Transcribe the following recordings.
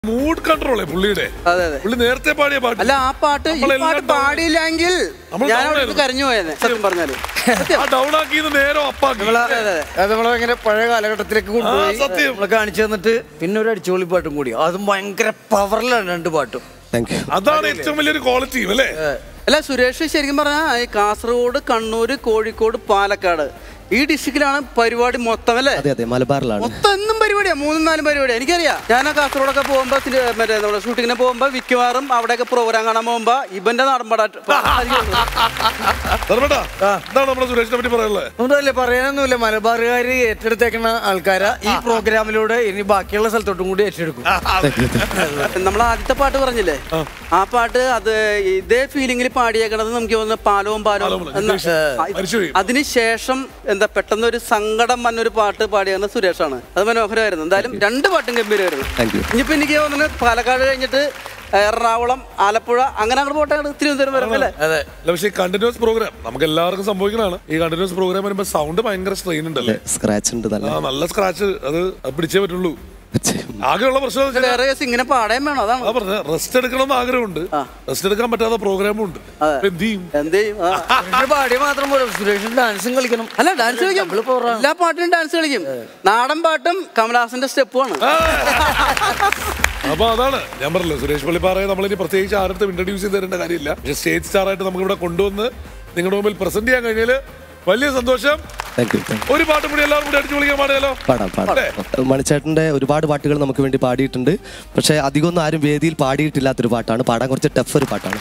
Mood കൺട്രോളേ പുള്ളിയുടെ അതെ അതെ പുള്ളി നേരത്തെ പാടിയ പാട്ട് അല്ല ആ പാട്ട് ഈ നമ്മളെല്ലാം പാട്ട് down- പാടിയില്ലെങ്കിൽ നമ്മൾ ഞാൻ down അവിടെ ആയിരുന്നു. കരഞ്ഞു പോയേനെ സത്യം പറഞ്ഞാല് ആ ഡൗൺ ആക്കിയത് നേരം അപ്പാക്കി അതെ അതെ അത് നമ്മളെ ഇങ്ങനെ പഴയ കാലഘട്ടത്തിലേക്ക് കൊണ്ടുപോയി ആ, സത്യം. നമ്മളെ കാണിച്ചു തന്നിട്ട് പിന്നെ ഒരു അടിച്ചുപൊളി പാട്ടും കൂടി അതും ഭയങ്കര പവറിലാണ് രണ്ട് പാട്ടും താങ്ക് യു അതാണ് ഏറ്റവും വലിയൊരു ക്വാളിറ്റി അല്ലേ അല്ല സുരേഷ് ശരിക്കും പറഞ്ഞാൽ ഈ കാസർഗോഡ് കണ്ണൂര് കോഴിക്കോട് പാലക്കാട് ഈ ഡിസ്ട്രിക്റ്റിലാണ് പരിപാടി മൊത്തം അല്ലേ അതെ അതെ മലബാറിലാണ് മൊത്തം എന്നും പരിപാടിയാ മൂന്നും നാലും പരിപാടിയാ എനിക്കറിയാം ഞാൻ ആ കാസർഗോഡൊക്കെ പോകുമ്പോ സിനി- മറ്റേ നമ്മുടെ ഷൂട്ടിങ്ങിന് പോകുമ്പോ മിക്കവാറും അവിടെയൊക്കെ പ്രോഗ്രാം കാണാൻ പോകുമ്പോ ഇവന്റെ നാടൻപാടാ ധർമ്മേട്ടാ എന്താണ് നമ്മുടെ സുരേഷിനെ പറ്റി പറയാനുള്ളത് ഒന്നുമല്ല പറയാനൊന്നുമില്ല മലബാറുകാര് ഏറ്റെടുത്തേക്കുന്ന ആൾക്കാരാ ഈ പ്രോഗ്രാമിലൂടെ ഇനി ബാക്കിയുള്ള സ്ഥലത്തോട്ടും കൂടി ഏറ്റെടുക്കും നമ്മൾ ആദ്യത്തെ പാട്ട് പറഞ്ഞില്ലേ ആ പാട്ട് അത് ഇതേ ഫീലിംഗിൽ പാടിയേക്കണത് നമുക്ക് തോന്നുന്നു പാലവും പാലവും പാലവും എന്ന- ഹിതേഷ് ആ, മരിച്ചുപോയി. അതിനുശേഷം എന്താ പെട്ടെന്ന് ഒരു സങ്കടം വന്നൊരു പാട്ട് പാടിയത് സുരേഷാണ് അത് മനോഹരമായിരുന്നു എന്തായാലും രണ്ട് പാട്ടും ഗംഭീരമായിരുന്നു Thank you. ഇനിയിപ്പോ എനിക്ക് തോന്നുന്നത് പാലക്കാട് കഴിഞ്ഞിട്ട് എറണാകുളം ആലപ്പുഴ അങ്ങനെ അങ്ങോട്ട് പോട്ടെ അങ്ങട് തിരുവനന്തപുരം വരെ അല്ലേ അതെ അല്ല പക്ഷേ കണ്ടിന്യൂസ് പ്രോഗ്രാം നമുക്ക് എല്ലാവർക്കും സംഭവിക്കുന്നതാണ് ഈ കണ്ടിന്യൂസ് പ്രോഗ്രാം വരുമ്പോ സൗണ്ട് ഭയങ്കര സ്ട്രെയിൻ ഉണ്ടല്ലേ സ്ക്രാച്ച് ഉണ്ട് നല്ല ആ നല്ല സ്ക്രാച്ച് അത് അത് പിടിച്ചേ പറ്റുള്ളൂ ആകെയുള്ള പ്രശ്നം എന്ന് വെച്ചാൽ വേറെ കേസ് ഇങ്ങനെ പാടാൻ വേണം അതാണ് അതാ പറഞ്ഞ റെസ്റ്റ് എടുക്കണമെന്ന് ആഗ്രഹമുണ്ട് റെസ്റ്റ് എടുക്കാൻ പറ്റാത്ത പ്രോഗ്രാമും ഉണ്ട് അപ്പൊ എന്ത് ചെയ്യും എന്ത് ചെയ്യും ആ. സുരേഷ് പാടിയ മാത്രം പോലെ സുരേഷ് ഡാൻസും കളിക്കണം അല്ല ഡാൻസ് കളിക്കും Double power ആണ്. എല്ലാ പാട്ടിനും ഡാൻസ് കളിക്കും നാടൻ പാട്ടും കമലഹാസന്റെ സ്റ്റെപ്പുമാണ് അപ്പൊ അതാണ് ഞാൻ പറഞ്ഞല്ലോ സുരേഷ് പള്ളിപ്പാറയെ നമ്മളിനി പ്രത്യേകിച്ച് ആരുടെ ഇൻട്രൊഡ്യൂസ് ചെയ്ത് തരേണ്ട കാര്യമില്ല പക്ഷെ സ്റ്റേജ് സ്റ്റാർ ആയിട്ട് നമുക്ക് ഇവിടെ കൊണ്ടുവന്ന് നിങ്ങളുടെ മുമ്പിൽ പ്രസന്റ് ചെയ്യാൻ കഴിഞ്ഞാല് വലിയ സന്തോഷം താങ്ക് യു താങ്ക് ഒരു പാട്ടും കൂടി എല്ലാവരും കൂടി അടിച്ചു വിളിക്കാൻ പാടിയാലോ പാടാം പാടാം മണിച്ചേട്ടന്റെ ഒരുപാട് പാട്ടുകൾ നമുക്ക് വേണ്ടി പാടിയിട്ടുണ്ട് പക്ഷെ അധികമൊന്നും ആരും വേദിയിൽ പാടിയിട്ടില്ലാത്തൊരു പാട്ടാണ് പാടാൻ കുറച്ച് ടഫ് ഒരു പാട്ടാണ്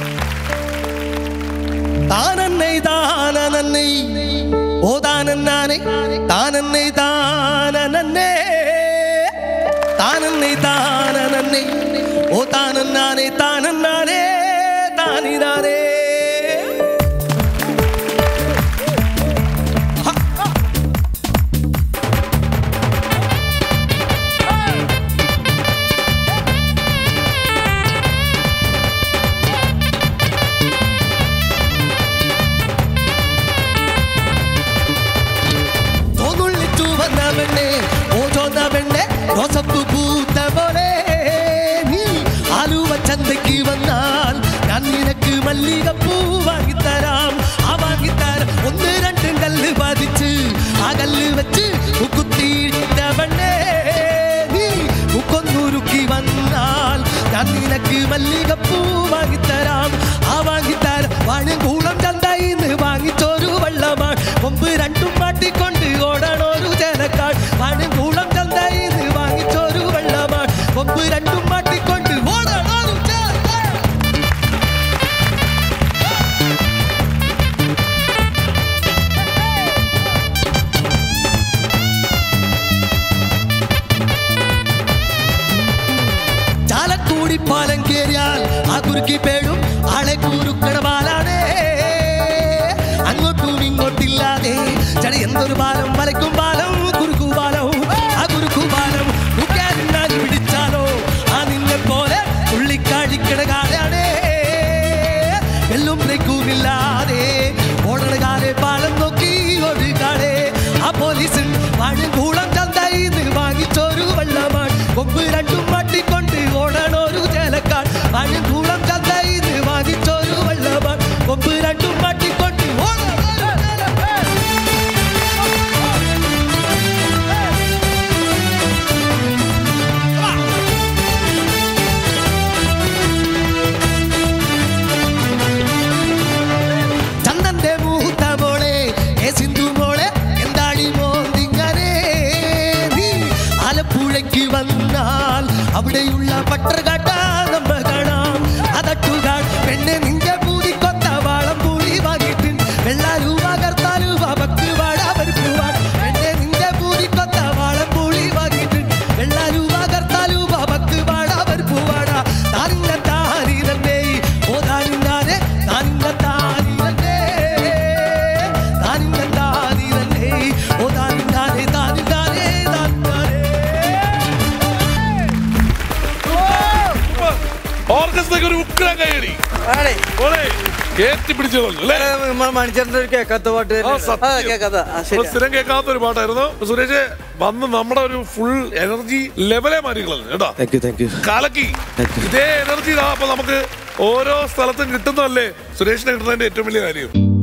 താനന്നൈ താനന്നൈ ഓ താനന്നാനെ താനന്നൈ താനന്നേ താനന്നൈ താനന്നൈ ഓ താനന്നാനെ താനന്നാനേ താനിനാനേ തോന്നുള്ളിച്ചു വന്ന പെണ്ണെ ഓ ചോന്ന പെണ്ണെ റോസപ്പു പൂത്ത പോലെ നീ ആലുവ ചന്തയ്ക്ക് വന്നാൽ ഞാൻ നിനക്ക് മല്ലികപ്പൂ വാങ്ങിത്തരാം ആ വാങ്ങിത്തരാം ഒന്ന് രണ്ടും കല്ല് പതിച്ച് ആ കല്ല് വെച്ച് കുത്തിയിട്ട പെണ്ണെ നീ മുക്കൊന്നുരുക്കി വന്നാൽ ഞാൻ നിനക്ക് മല്ലികപ്പൂ വാങ്ങിത്തരാം ആ വാങ്ങിത്തരാം വാഴങ്കൂളം ചന്തയിന്ന് വാങ്ങിച്ചൊരു വെള്ളമാണ് കൊമ്പ് രണ്ടും മാട്ടിക്കൊണ്ട് ഓടണൊരു ജനക്കാട് വാഴങ്കൂളം ചന്തയിന്ന് വാങ്ങിച്ചൊരു വെള്ളമാണ് കൊമ്പ് രണ്ടും മാട്ടിക്കൊണ്ട് ഓടണൊരു ജനക്കാട് ചാലക്കൂടി പാലം കേറിയാൽ ആ കുറുക്കി പേടും ആളെ കുറുക്കണ പാലാണേ അങ്ങോട്ടും ഇങ്ങോട്ടില്ലാതെ ചട എന്തൊരു പാലം മലക്കും പാലം കുറുക്കു പാലം ആ കുറുക്കു പാലം മുക്കാലിനാൽ പിടിച്ചാലോ ആ നിന്നെ പോലെ തുള്ളിക്കാഴിക്കണ കാലാണേ എല്ലും ബ്രേക്കുമില്ലാതെ ഓടണ കാലെ പാലം നോക്കി ഒഴുകാളെ ആ പോലീസ് വാഴക്കൂളം ചന്തയിന്ന് വാങ്ങിച്ചൊരു വെള്ളമാണ് കൊമ്പ് രണ്ടും മാട്ടിക്കൊണ്ട് ഓടണൊരു ജലക്കാട് വാഴക്കൂളം ചന്തയിന്ന് വാങ്ങിച്ചൊരു വെള്ളമാണ് കൊമ്പ് രണ്ടും മാട്ടിക്കൊണ്ട് ഓടണൊരു ജലക്കാട് ചന്ദന്റെ മൂത്ത മോളെ ഏ സിന്ധു മോളെ എന്താടി മോന്തിങ്ങനെ നീ ആലപ്പുഴയ്ക്ക് വന്നാൽ അവിടെയുള്ള പട്ടർകാട്ട നമ്മ കാണാം അതട്ടുകാൾ പെണ്ണെ നിന്റെ പൂതി കൊത്ത വാളം പൂളി വാങ്ങിട്ട് വെള്ളാരൂപ കർത്താരൂപ പക്ക് വാട പരിപ്പുവാൻ പെണ്ണെ നിന്റെ പൂതി കൊത്ത വാളം പൂളി വാങ്ങിട്ട് വെള്ളാരൂപ കർത്താരൂപ പക്ക് വാട പരിപ്പുവാട താനിങ്ങ താരിരണ്ടേ ഓ താനിങ്ങാനെ താനിങ്ങ താരിരണ്ടേ താനിങ്ങ താരിരണ്ടേ ഓ താനിങ്ങാനെ താനിങ്ങാനെ താനിങ്ങാനെ ഓർക്കസ്ട്രയ്ക്ക് ഒരു ഉഗ്രം കൈയടി ആണേ ഓളേ കയറ്റി പിടിച്ചു കളഞ്ഞു അല്ലേ മണിച്ചേട്ടൻ്റെ ഒരു കേൾക്കാത്ത പാട്ട് ആ, തന്നെ സത്യം. ആ കേക്കാത്ത ആ, ശരി നമ്മള് സ്ഥിരം കേൾക്കാത്ത ഒരു പാട്ടായിരുന്നു സുരേഷ് വന്ന് നമ്മുടെ ഒരു ഫുൾ എനർജി ലെവലേ മാറി കളഞ്ഞു കേട്ടോ താങ്ക് യു താങ്ക് യു കാലക്കി ഇതേ എനർജി ഇതാ അപ്പൊ നമുക്ക് ഓരോ സ്ഥലത്തും കിട്ടുന്നതല്ലേ സുരേഷിനെ കിട്ടുന്നതിന്റെ ഏറ്റവും വലിയ കാര്യം